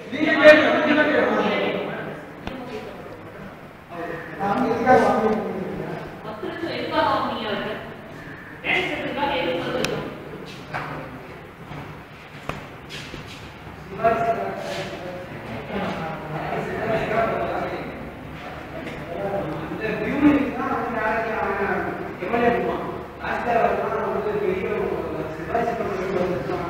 நீங்க கேட்கணும் நீங்க தான் கேட்கணும் நாங்க எதுக்காக வாங்கியிருக்கோம் மக்களுக்கு எதுக்காக வாங்குனீங்க அவருக்கு? டேக்ஸ் எடுக்கிறதுக்காக எதுக்கு வந்திருக்கோம்? இந்த பியூனிக்கு தான் வந்து நாளைக்கு அவன் எம்எல்ஏ பண்ணுவான் லாஸ்ட்ல வரலாம் வந்து பெரிய ஒரு சிவாஜி சிதம்பரம் வந்துருக்கான்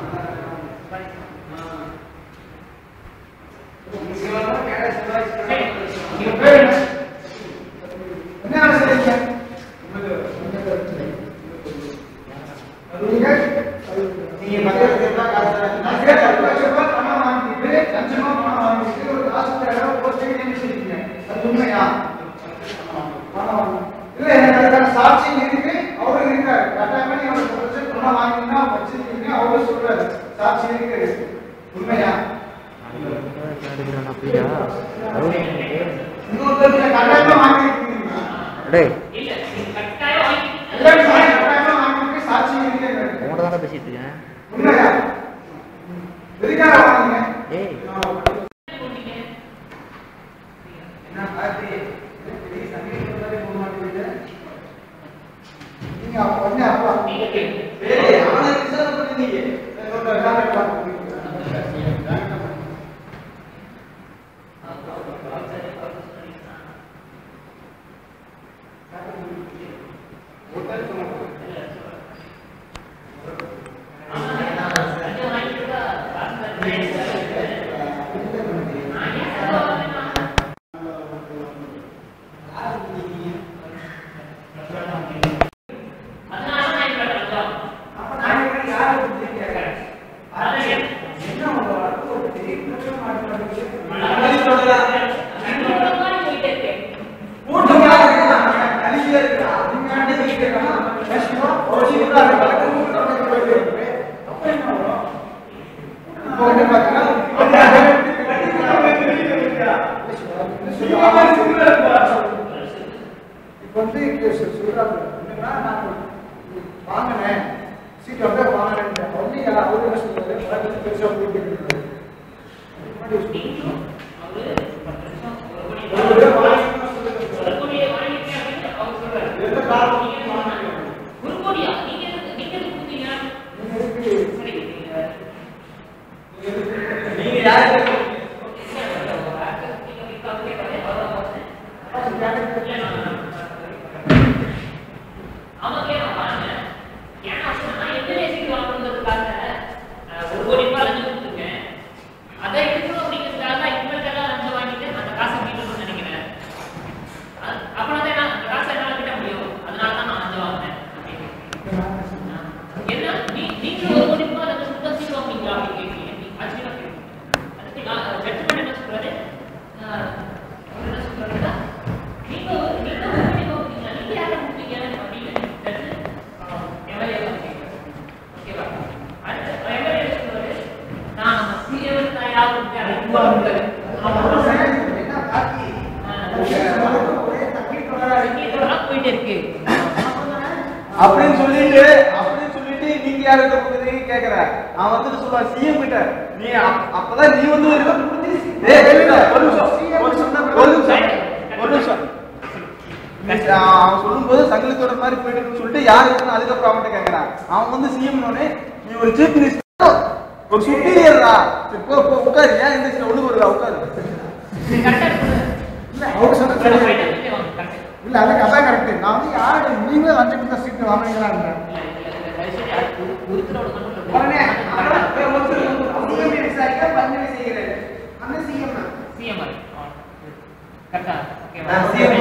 முக்கியமாக கேட்ட சிவாஜி சிதம்பரம் உங்க பேர் என்ன என்ன வேலை செய்றீங்க நீங்க நீங்க பக்கத்துல இருந்தா காசு நான் கேட்ட ஒரு லட்சம் ரூபாய் பணம் வாங்கிட்டு லட்சமா பணம் வாங்கிட்டு ஒரு ஆஸ்பத்திரியில போஸ்ட் நினைச்சிருக்கீங்க அது உண்மையா பணம் வாங்கி இல்ல எனக்கு அதுக்கான சாட்சி இருக்கு அவரு இருக்காரு கட்டாயமா நீங்க ஒரு லட்சம் பணம் வாங்கினா வச்சிருக்கீங்க அவரு சொல்றாரு சாட்சி இருக்கு உண்மையா இன்னொருத்தர் கட்டாயமா வாங்கிருக்கீங்க டேய் இல்ல, நீங்க கட்டாயம் வாங்கிட்டீங்க. எல்லாரும் சாட்சி கட்டாயமா வாங்கிட்டு சாட்சி இருக்கு உங்கள்கிட்ட தானே பேசிட்டு இருக்கேன் உண்மையா எதுக்காக வாங்குனீங்க ஏய் போட்டீங்க. என்ன பார்த்து பெரிய சங்கீதம் மாதிரி போக மாட்டேங்குது நீங்க உடனே அப்பா நீங்க கேளுங்க. சரி அவனை ரிசர்வ் பண்ணிருந்தீங்க லஞ்சம் வாங்கிட்டு தான் காசு தரேன். நான் ஏன் செலவு வாங்கினா? அதனால தான் இப்ப லஞ்சம். அப்ப நான் யாரை பத்தி கேட்கறேன் அதான் ஏன் என்ன உங்க வழக்கு ஒரு பெரிய குற்றம் மாட்ட மாட்டேங்குது இவ்வளவு மாதிரி போயிட்டே இருக்கு. கூட்டமா இருக்கான் கலிசியா இருக்கான் நீங்க அண்ணன் சொல்லி கேட்கலாம் பேசுமா ஒரு சீக்கிரம் அது வழக்கு கூட்டம் போயிட்டு இருக்கு அப்ப என்ன வரும் இப்போ வந்து பாத்தீங்கன்னா இப்போ வந்து இங்க சொ- சொல்றாங்க என்னன்னா நான் வாங்கினேன் சீட் வந்து வாங்கினேன் வந்து அவரு என்ன சொல்றாரு வழக்கு பெருசா போயிட்டு இருக்கு நீங்களும் அவரு பத்து நிமிஷம் ஒரு கோடி ஒரு தடவை வாங்கினா சொல்லுங்க. ஒரு கோடியை வாங்கிட்டேன் அப்படின்னு அவர் சொல்றாரு. எந்த காரணம் நீங்க என்ன சொன்னாங்க? ஒரு கோடியா? நீங்க எதுக்கு- நீங்க எதுக்கு கொடுத்தீங்க? நீங்க எதுக்கு சரி, நீங்க- நீங்க யாருக்கு ஆமாங்க, நான் வாங்கினேன். ஏன்னா, நான் எத்தனை சீட்டு வாங்கணுங்கிறதுக்காக, அஹ், ஒரு கோடி ரூபாய் லஞ்சம் கொடுத்திருக்கேன். அதை எடுக்கணும் அப்படிங்கிறதுக்காக தான் இவங்கள்ட்டெல்லாம் லஞ்சம் வாங்கிட்டு அந்த காசை மீட்டணும்னு நினைக்கிறேன். அது- அப்புறம் தான் நான் அந்த காசை என்னால மீட்ட முடியும். அதனால தான் நான் லஞ்சம் வாங்கினேன் அப்படின்னு. என்ன நீ நீங்க ஒரு கோடி ரூபாய் லஞ்சம் கொடுத்தா சீட்டு வாங்குவீங்களா அப்படின்னு கேட்கிறீங்க. நீ ஆச்சரியமா கேட்கிறீங்க. அதுக்கு நான் ஜட்ஜ்மெண்ட் என்ன சொல்றாரு அஹ், அவர் என்ன சொல்றாருன்னா நீங்க ஒரு- நீங்க ஒரு கோடி ரூபாய் கொடுத்தீங்களா? நீங்க யாரை கொடுத்தீங்க அப்படின்னு ஜட்ஜ் எம்எல்ஏ கேட்கிறாரு. ஓகேவா அடுத்து எம்எல்ஏ சொல்றாரு நான் நம்ம சிஎம் தான் யார் கொடுத்தேன் அப்படின்னு சொல்றாரு. ஆமா. என்ன பாக்கி அஹ், ஒரே தக்கிட்டு வராது இதெல்லாம் போயிட்டே இருக்கு அப்படின்னு சொல்லிட்டு அப்படின்னு சொல்லிட்டு நீங்க யார்கிட்ட கொடுக்குறீங்க கேக்குற அவன் வந்துட்டு சொல்லுவான் சிஎம் கிட்ட நீ அப்- அப்பதான் நீ வந்து ஒரு டேய், கேளுங்க, ஒரு நிமிஷம் ஒரு நிமிஷம் ஒரு நிமிஷம் ஒரு நிமிஷம் நீ, ஆ, அவன் சொல்லும்போது சங்கிலித்தோட மாதிரி போயிட்டு சொல்லிட்டு யார் இருக்குன்னு அதுக்கப்புறம் அவன்கிட்ட கேக்குறான் அவன் வந்து சிஎம் நீ ஒரு சீஃப் மினிஸ்டர் ஒரு சுப்பீரியரா சரி போ போ உட்காரு ஏன் இந்த ஒண்ணு வருதா உட்காரு கரெக்டா இருக்கு இல்ல அவர் சொன்ன சரி. ஃபைனல் வாங்க கரெக்ட் இல்ல அதுக்கு அதான் கரெக்ட் நான் வந்து யாரு நீங்களே லஞ்சம் கொடுத்த சீட்டு வாங்குறீங்களான்னு உடனே அப்புறம் ஒருத்தர் சிஎம் விசாரிக்க பஞ்சமி செய்கிறாரு அந்த சிஎம் தான் நான் CM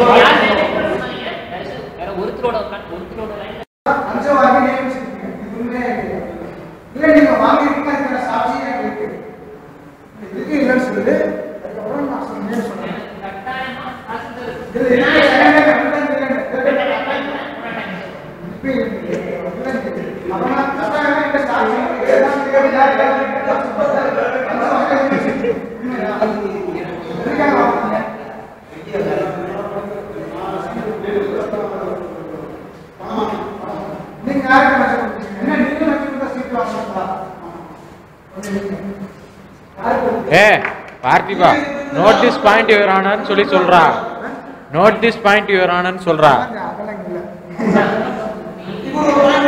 ஒருத்தரோட ஒருத்தரோட லைன் லஞ்சம் வாங்கி நியமிச்சிருக்கீங்க இது உண்மையா இல்லையா? இல்ல நீங்க வாங்கிருக்கீங்க அதுக்கான சாட்சியே எனக்கு இருக்கு இதுக்கு இல்லைன்னு சொல்லுது அதுக்கப்புறம் நான் சொன்னேன் சொன்னேன் கட்டாயமா இதுல இருக்கு, second time, second time, second time. இப்ப இருக்கு. இல்லைன்னு அவனா கட்டாயமா இந்த சாட்சி எல்லாம் தெரியாது, யார் யார் லஞ்சம் வாங்கி நியமிச்சிருக்கு. உண்மையா? எதுக்காக வாங்குனீங்க? நீங்க யாருக்கு லஞ்சம் கொடுத்தீங்க? என்ன நீங்க லஞ்சம் கொடுத்தா சீட்டு வாங்குறீங்களா? ஒண்ணு நீங்க. யாருக்கு கொடுத்தீங்க? ஏ பார்த்திபா நோட் திஸ் பாயிண்ட் யுவர் ஆனர்னு சொல்லி சொல்றா நோட் திஸ் பாயிண்ட் யுவர் ஆனர்னு சொல்றா அதெல்லாம் இல்ல இப்போ